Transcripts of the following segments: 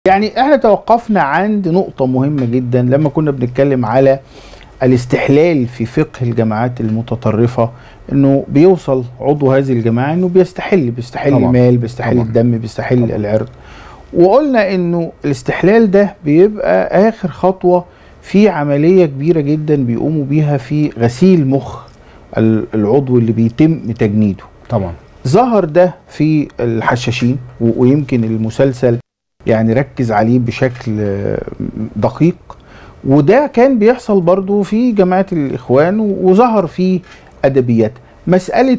يعني احنا توقفنا عند نقطة مهمة جدا لما كنا بنتكلم على الاستحلال في فقه الجماعات المتطرفة انه بيوصل عضو هذه الجماعة انه بيستحل بيستحل طبعا. المال بيستحل طبعا. الدم بيستحل طبعا. العرض وقلنا انه الاستحلال ده بيبقى اخر خطوة في عملية كبيرة جدا بيقوموا بيها في غسيل مخ ال- العضو اللي بيتم تجنيده طبعا ظهر ده في الحشاشين و- ويمكن المسلسل يعني ركز عليه بشكل آه، دقيق وده كان بيحصل برضو في جماعة الإخوان و- وظهر في أدبيات مسألة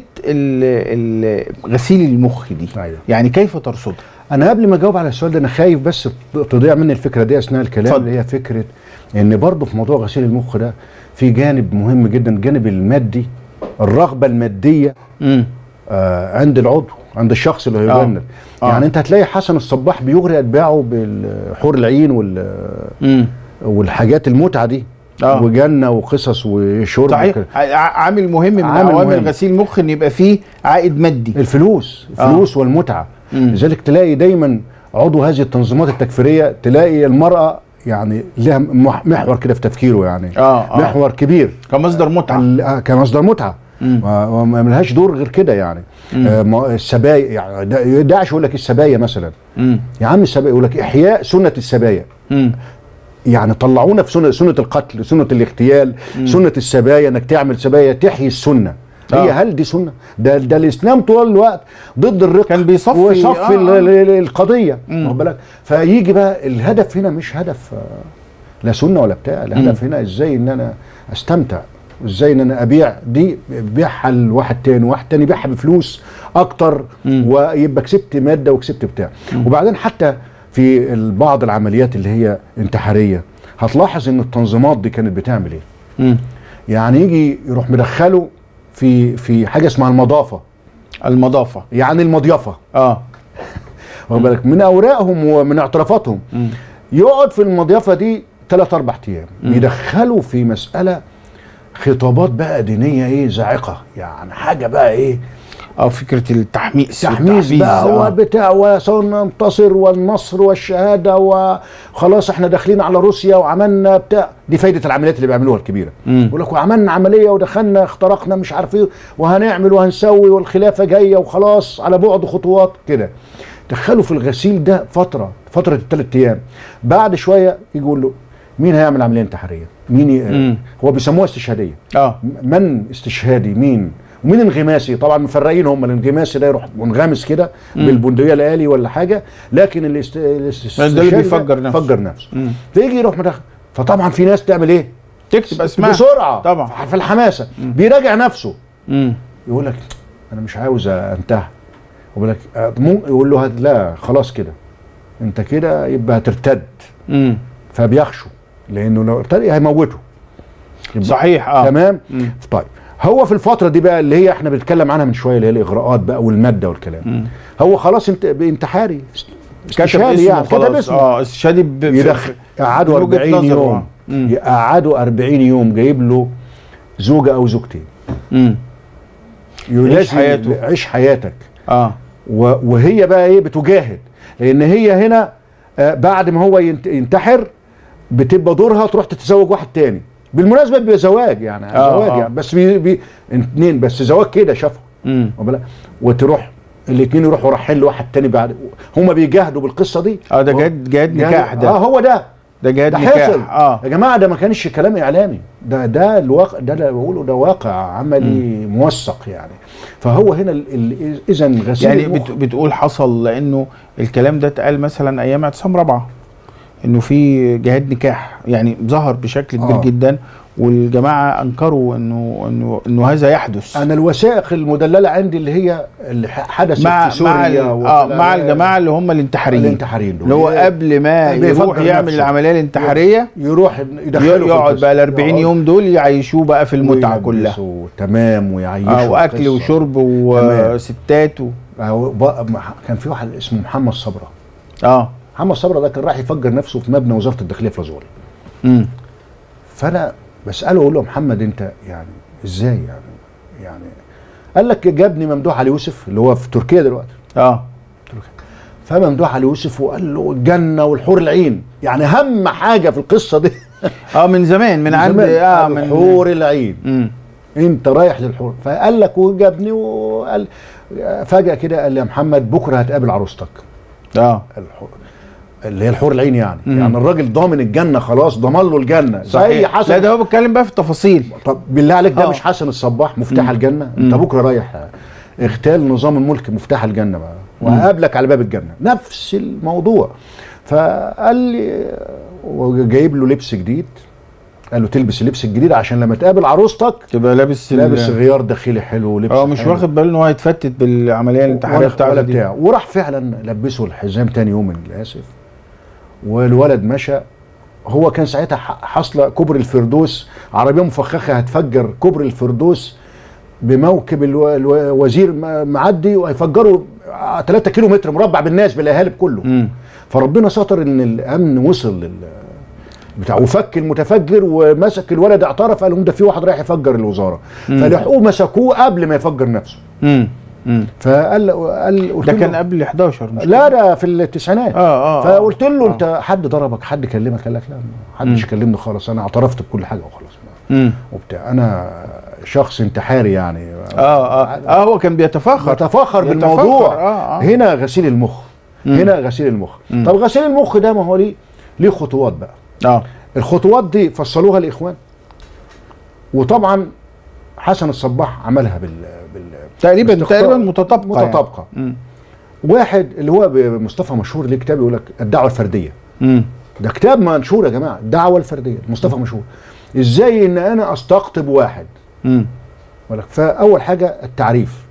ال- ال- غسيل المخ دي أيوة. يعني كيف ترصدها؟ انا قبل ما اجاوب على السؤال ده انا خايف بس تضيع مني الفكره دي اثناء الكلام اتفضل. اللي هي فكره ان برضه في موضوع غسيل المخ ده في جانب مهم جدا الجانب المادي الرغبه الماديه امم آه عند العضو عند الشخص اللي آه. هيجند آه. يعني انت هتلاقي حسن الصباح بيغري اتباعه بالحور العين وال امم والحاجات المتعه دي آه. وجنه وقصص وشرب صحيح وكده. ع- عامل مهم من عامل عوامل مهم. غسيل المخ ان يبقى فيه عائد مادي الفلوس الفلوس والمتعه مم. لذلك تلاقي دايما عضو هذه التنظيمات التكفيريه تلاقي المراه يعني لها مح- محور كده في تفكيره يعني اه اه محور كبير كمصدر متعة ال- آه، كمصدر متعه مم. ما ما ملهاش دور غير كده يعني مم. آه ما- السبايا يعني دا- داعش يقول لك السبايا مثلا امم يا عم السبايا يقول لك احياء سنه السبايا امم يعني طلعونا في سنه سنه القتل سنه الاغتيال سنه السبايا انك تعمل سبايا تحيي السنه هي آه. هل دي سنه ده ده الاسلام طول الوقت ضد الرق كان بيصفي- ويصفي آه، ال- آه. ال- القضيه مم. واخد بالك فيجي بقى الهدف هنا مش هدف آه، لا سنه ولا بتاع الهدف هنا ازاي ان انا استمتع ازاي ان انا ابيع دي بيعها لواحد تاني واحد تاني يبيعها بفلوس اكتر مم. ويبقى كسبت ماده وكسبت بتاع وبعدين حتى في ال- بعض العمليات اللي هي انتحاريه هتلاحظ ان التنظيمات دي كانت بتعمل ايه امم يعني يجي يروح مدخله في في حاجه اسمها المضافه المضافة يعني المضيفه اه واخد بالك من اوراقهم ومن اعترافاتهم مم. يقعد في المضيفه دي ثلاث اربع ايام يدخلوا في مساله خطابات بقى دينيه ايه زاعقه يعني حاجه بقى ايه اه فكره التحميس تحميس والتحفيز، بقى آه. وبتاع وسننتصر والنصر والشهاده وخلاص احنا داخلين على روسيا وعملنا بتاع دي فايده العمليات اللي بيعملوها الكبيره مم. يقول لك وعملنا عمليه ودخلنا اخترقنا مش عارف ايه وهنعمل وهنسوي والخلافه جايه وخلاص على بعد خطوات كده دخلوا في الغسيل ده فتره فتره الثلاث ايام بعد شويه يقول له مين هيعمل عمليه انتحاريه؟ مين ي... مم. هو بيسموها استشهاديه اه من استشهادي مين ومين انغماسي طبعا مفرقين هم الانغماسي ده يروح منغمس كده بالبندقيه الالي ولا حاجه لكن الاست... الاست... ده اللي الاستشهادي بيفجر نفسه. فجر نفسه مم. فيجي يروح مدخل فطبعا في ناس تعمل ايه تكتب اسماء بسرعه طبعا في الحماسه بيراجع نفسه امم يقول لك انا مش عاوز انتهي يقول لك آه، مم- يقول له هات- لا خلاص كده انت كده يبقى هترتد امم فبيخشوا لانه لو ارتد هيموته يبقى- صحيح اه تمام مم. طيب هو في الفتره دي بقى اللي هي احنا بنتكلم عنها من شويه اللي هي الاغراءات بقى والماده والكلام مم. هو خلاص انت انتحاري كتب استشهادي اسمه يعني كتب خلاص اسمه اه استشهادي ب- في- يدخل قعدوا من وجهة 40 نظره، يوم آه. مم. يقعدوا 40 يوم جايب له زوجه او زوجتين امم يلازم- حياته. عيش حياتك اه و- وهي بقى ايه بتجاهد لان هي هنا آه، بعد ما هو ينت- ينتحر بتبقى دورها تروح تتزوج واحد تاني بالمناسبه بيبقى زواج يعني آه، زواج آه. يعني بس بي بي اتنين بس زواج كده شافوا امم واخد بالك؟ وتروح الاثنين يروحوا رايحين لواحد تاني بعد هم بيجاهدوا بالقصه دي اه ده هو- جهاد جهاد جاهد- نكاح ده اه هو ده ده جهاد ده نكاح حصل اه يا جماعه ده ما كانش كلام اعلامي ده ده الواقع ده اللي بقوله ده واقع عملي موثق يعني فهو هنا اذا غسيل يعني المخ- بت بتقول حصل لانه الكلام ده اتقال مثلا ايام اعتصام رابعه انه في جهاد نكاح يعني ظهر بشكل كبير آه. جدا والجماعه انكروا انه انه انه هذا يحدث انا الوثائق المدلله عندي اللي هي اللي ح- حدثت مع في مع ال- سوريا اه وفي- مع الجماعه اللي هم الانتحاريين الانتحاريين دول اللي هو قبل ما بيفجر يروح يعمل نفسه. العمليه الانتحاريه يروح ي- يدخله في يقعد القصة. بقى ال 40 يقعد يوم دول يعيشوه بقى في المتعه كلها ويلبسوا تمام ويعيشوا اه واكل القصة. وشرب تمام. وستات و... أهو بقى- مح- كان في واحد اسمه محمد صبره اه محمد صبره ده كان راح يفجر نفسه في مبنى وزاره الداخليه في لازوري امم فانا بساله اقول له يا محمد انت يعني ازاي يعني يعني قال لك جابني ممدوح علي يوسف اللي هو في تركيا دلوقتي اه فممدوح علي يوسف وقال له الجنه والحور العين يعني اهم حاجه في القصه دي اه من زمان من عند زمان. اه قال من حور العين مم. انت رايح للحور فقال لك وجابني وقال فجاه كده قال لي يا محمد بكره هتقابل عروستك اه الحور اللي هي الحور العين يعني مم. يعني الراجل ضامن الجنه خلاص ضمن له الجنه زي صحيح لا حسن ده هو بيتكلم بقى في التفاصيل طب بالله عليك ده آه. مش حسن الصباح مفتاح مم. الجنه انت مم. بكره رايح اغتال نظام الملك مفتاح الجنه بقى وهقابلك على باب الجنه نفس الموضوع فقال لي وجايب له لبس جديد قال له تلبس اللبس الجديد عشان لما تقابل عروستك تبقى لابس ال- لابس غيار داخلي حلو ولبس اه مش حلو. واخد باله ان هو هيتفتت بالعمليه الانتحاريه ولا بتاعته ولا دي بتاع وراح فعلا لبسه الحزام تاني يوم للاسف والولد مشى هو كان ساعتها ح- حاصله كوبري الفردوس عربيه مفخخه هتفجر كوبري الفردوس بموكب الو- الوزير م- معدي وهيفجروا 3 كيلو متر مربع بالناس بالاهالي كله مم. فربنا ستر ان الامن وصل لل بتاع وفك المتفجر ومسك الولد اعترف قال لهم ده في واحد رايح يفجر الوزاره فلحقوه مسكوه قبل ما يفجر نفسه مم. مم. فقال قال قلت ده له- كان قبل 11 مش لا ده في التسعينات اه اه آه. فقلت له آه. انت حد ضربك حد كلمك قال لك لا ما حدش كلمني خالص انا اعترفت بكل حاجه وخلاص مم. وبتاع انا شخص انتحاري يعني اه اه اه هو كان بيتفاخر بتفاخر يتفخر، بالموضوع آه، آه. هنا غسيل المخ مم. هنا غسيل المخ مم. طب غسيل المخ ده ما هو ليه ليه خطوات بقى اه الخطوات دي فصلوها الاخوان وطبعا حسن الصباح عملها بال, بال... تقريبا باستقطاع- تقريبا متطابقه يعني. متطابقه مم. واحد اللي هو ب- مصطفى مشهور ليه كتاب يقول لك الدعوه الفرديه مم. ده كتاب منشور يا جماعه الدعوه الفرديه مصطفى مشهور ازاي ان انا استقطب واحد مم. يقول لك فاول حاجه التعريف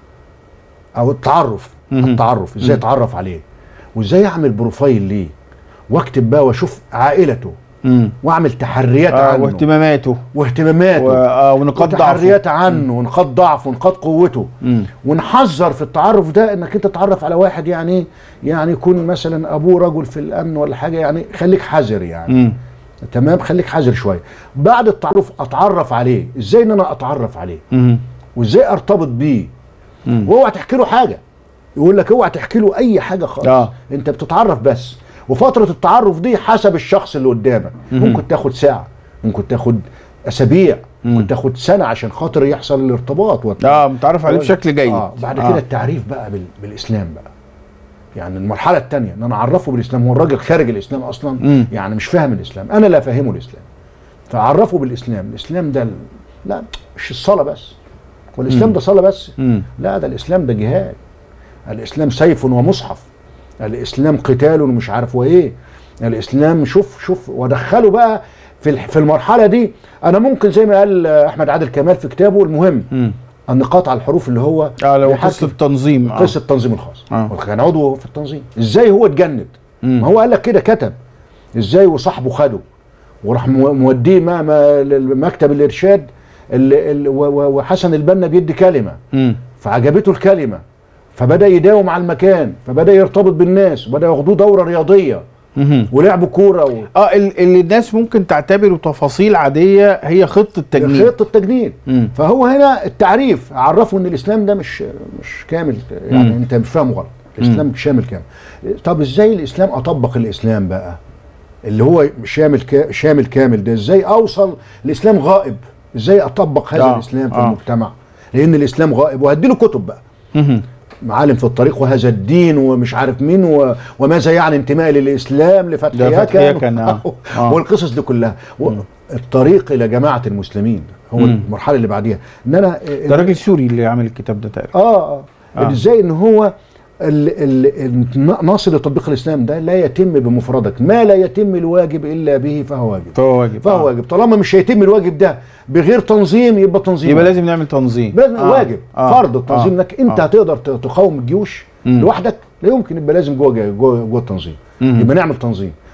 او التعرف مهم. التعرف ازاي مم. اتعرف عليه وازاي اعمل بروفايل ليه واكتب بقى واشوف عائلته مم. واعمل تحريات آه عنه واهتماماته واهتماماته و- آه ونقاط ضعفه وتحريات عنه ونقاط ضعفه ونقاط قوته مم. ونحذر في التعرف ده انك انت تتعرف على واحد يعني إيه؟ يعني يكون مثلا ابوه رجل في الامن ولا حاجه يعني خليك حذر يعني مم. تمام خليك حذر شويه بعد التعرف اتعرف عليه ازاي ان انا اتعرف عليه مم. وازاي ارتبط بيه مم. واوعى تحكي له حاجه يقول لك اوعى تحكي له اي حاجه خالص آه. انت بتتعرف بس وفتره التعرف دي حسب الشخص اللي قدامك مهم. ممكن تاخد ساعه ممكن تاخد اسابيع مم. ممكن تاخد سنه عشان خاطر يحصل الارتباط والت- اه متعرف عليه بشكل جيد اه بعد آه. كده التعريف بقى بال... بالاسلام بقى يعني المرحله الثانيه ان انا اعرفه بالاسلام هو الراجل خارج الاسلام اصلا مم. يعني مش فاهم الاسلام انا لا فاهمه الاسلام فاعرفه بالاسلام الاسلام ده ال... لا مش الصلاه بس والاسلام مم. ده صلاه بس مم. لا ده الاسلام ده جهاد الاسلام سيف ومصحف الاسلام قتال ومش عارف وايه الاسلام شوف شوف ودخله بقى في الح- في المرحله دي انا ممكن زي ما قال احمد عادل كمال في كتابه المهم مم. النقاط على الحروف اللي هو اه لو بيحكي قصه تنظيم آه. قصه التنظيم الخاص آه. كان عضو في التنظيم ازاي هو اتجند مم. ما هو قال لك كده كتب ازاي وصاحبه خده وراح مو- موديه ما ما- مكتب الارشاد اللي اللي- و- و- وحسن البنا بيدي كلمه مم. فعجبته الكلمه فبدا يداوم على المكان فبدا يرتبط بالناس وبدا ياخدوه دوره رياضيه مهم. ولعبوا كوره و... اه ال- اللي الناس ممكن تعتبره تفاصيل عاديه هي خطه تجنيد خطه التجنيد مم. فهو هنا التعريف عرفوا ان الاسلام ده مش مش كامل يعني مم. انت مش فاهمه غلط الاسلام شامل كامل طب ازاي الاسلام اطبق الاسلام بقى اللي هو شامل كا شامل كامل ده ازاي اوصل الاسلام غائب ازاي اطبق هذا آه، الاسلام في آه. المجتمع لان الاسلام غائب وهدي له كتب بقى مهم. معالم في الطريق وهذا الدين ومش عارف مين و... وماذا يعني انتمائي للاسلام لفتح لفتح يكن يكن، آه. آه. والقصص دي كلها و... الطريق الى جماعه المسلمين هو مم. المرحله اللي بعديها ان انا ده راجل سوري اللي عامل الكتاب ده تقريبا اه اه آه. ازاي ان هو ال ال ال ناصر لتطبيق الاسلام ده لا يتم بمفردك ما لا يتم الواجب الا به فهو واجب فهو واجب فهو آه. واجب طالما مش هيتم الواجب ده بغير تنظيم يبقى تنظيم يبقى لازم نعمل تنظيم لازم آه. واجب آه. فرض التنظيم آه. انك انت آه. هتقدر ت- تقاوم الجيوش مم. لوحدك لا يمكن يبقى لازم جوه جوه جوه التنظيم مم. يبقى نعمل تنظيم